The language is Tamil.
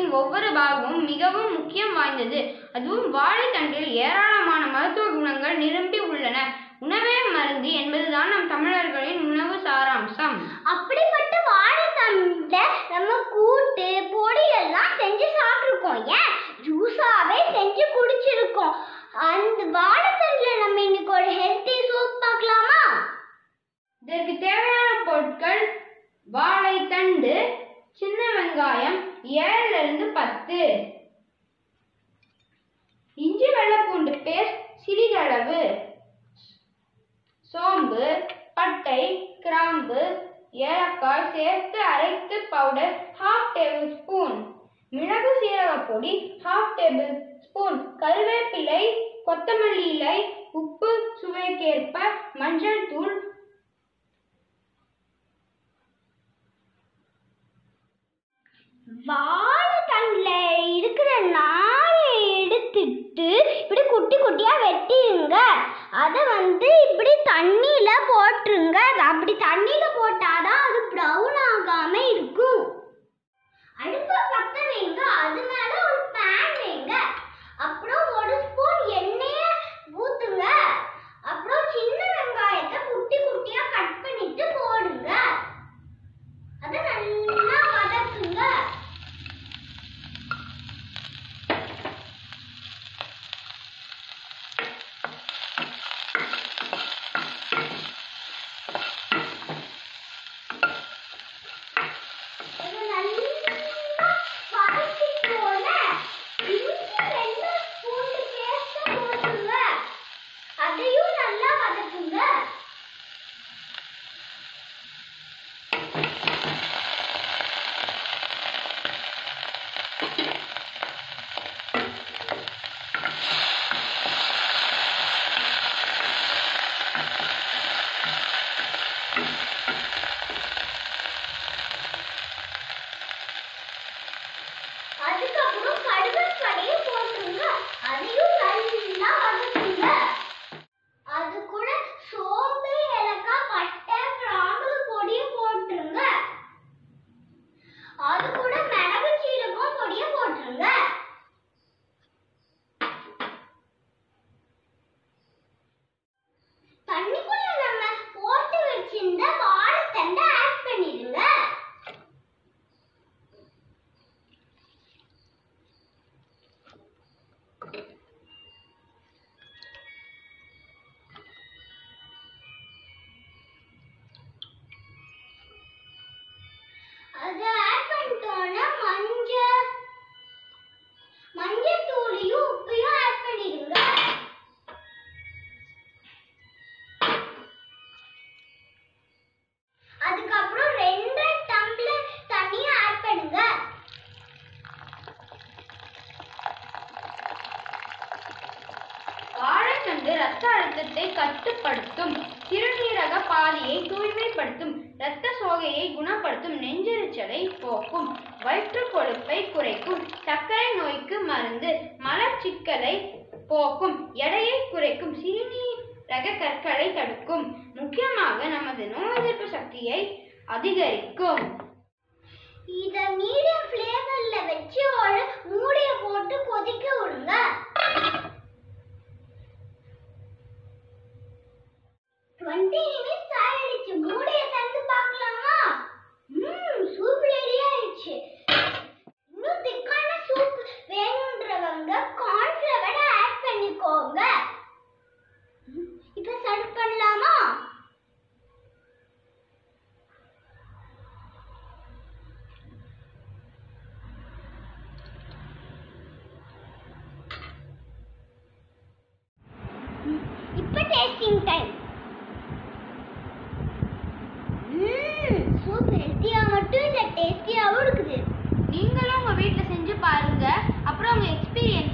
வாழைத்தண்டின் ஒவ்வொரு பாகமும் மிகவும் முக்கியம் வாய்ந்தது அதுவும் வாழைத்தண்டில் ஏராளமான மருத்துவ குணங்கள் நிரம்பி உள்ளன உணவே மருந்து என்பதுதான் நம் தமிழர்களின் உணவு சாராம்சம் அப்படிப்பட்ட வாழைத்தண்டை நம்ம கூட்டு பொடி எல்லாம் செஞ்சு சாப்பிட்டுருக்கோம் ஏன் ஜூஸாவே செஞ்சு குடிச்சிருக்கோம் அந்த வாழைத்தண்டுல நம்ம இன்னைக்கு ஒரு ஹெல்த்தி சூப் பார்க்கலாமா இதற்கு தேவையான பொருட்கள் வாழைத்தண்டு சின்ன வெங்காயம் ஏழுல இருந்து பத்து இஞ்சி வெள்ளைப்பூண்டு பேஸ்ட் சிறிதளவு சோம்பு பட்டை கிராம்பு ஏலக்காய் சேர்த்து அரைத்து பவுடர் ஹாஃப் டேபிள் ஸ்பூன் மிளகு சீரகப் பொடி ஹாஃப் டேபிள் ஸ்பூன் கருவேப்பிலை கொத்தமல்லி இலை உப்பு சுவைக்கேற்ப மஞ்சள் தூள் வாழைத்தண்டுல இருக்கிற நாரை எடுத்துட்டு இப்படி குட்டி குட்டியா வெட்டிடுங்க அதை வந்து இப்படி தண்ணியில போட்டுருங்க அது அப்படி தண்ணியில போட்டாதான் அது ப்ரௌன் ஆகாம இருக்கும் அடுப்பை பத்த வைங்க அது மேல ஒரு பேன் வைங்க அப்புறம் ஒரு ஸ்பூன் எண்ணெய ஊத்துங்க அப்புறம் சின்ன வெங்காயத்தை குட்டி குட்டியா கட் பண்ணிட்டு போடுங்க அதை நல்லா வதக்குங்க இது நல்லா வதக்கிக்கோங்க. இஞ்சி வெள்ளை பூண்டு paste அ போட்டுருங்க. அதையும் நல்லா வதக்குங்க அதுக்கப்புறம் கருவேப்பிலையும் போட்டுருங்க அதையும் நல்லா வதக்குங்க அது கூட சோம்பு ஏலக்காய் பட்டை கிராம்பு பொடியும் போட்டுருங்க அது கூட மிளகு சீரகம் பொடியும் போட்டுருங்க தண்ணிக்குள்ள நம்ம போட்டு வச்சிருந்த வாழைத்தண்டை ஆட் பண்ணிடுங்க அது ஆட் பண்ணிட்டோன்னா மஞ்சள் மஞ்சள் தூளையும் உப்பையும் ஆட் பண்ணிடுங்க அதுக்கப்புறம் ரெண்டு டம்ளர் தண்ணியை ஆட் பண்ணுங்க வாழைத்தண்டு இரத்த அழுத்தத்தை கட்டுப்படுத்தும் சிறுநீரக பாதையை தூய்மைப்படுத்தும் இரத்த சோகையை குணப்படுத்தும் நெஞ்செரிச்சலை போக்கும் வயிற்றுக் கொழுப்பை குறைக்கும் சர்க்கரை நோய்க்கு மருந்து மலச்சிக்கலை போக்கும் எடையை குறைக்கும் சிறுநீரக கற்களை தடுக்கும் முக்கியமாக நமது நோய் எதிர்ப்பு சக்தியை அதிகரிக்கும் இத மீடியம் ஃப்ளேவர்ல வச்சு ஒரு மூடிய போட்டு கொதிக்க விடுங்க டுவெண்ட்டி மினிட்ஸ் ஆயிடுச்சு மூடிய தந்து பார்க்கலாமா ம் சூப் ரெடி ஆயிடுச்சு இன்னும் திக்கான சூப் வேணுன்றவங்க கார்ன்ஃப்ளவரை ஆட் பண்ணிக்கோங்க ம், இப்ப சர்வ் பண்ணலாமா இப்ப டேஸ்டிங் டைம் சூப் ஹெல்த்தியா மட்டும் இல்ல டேஸ்டியாவும் இருக்குது நீங்களும் உங்க வீட்ல செஞ்சு பாருங்க அப்புறம் உங்க எக்ஸ்பீரியன்ஸ்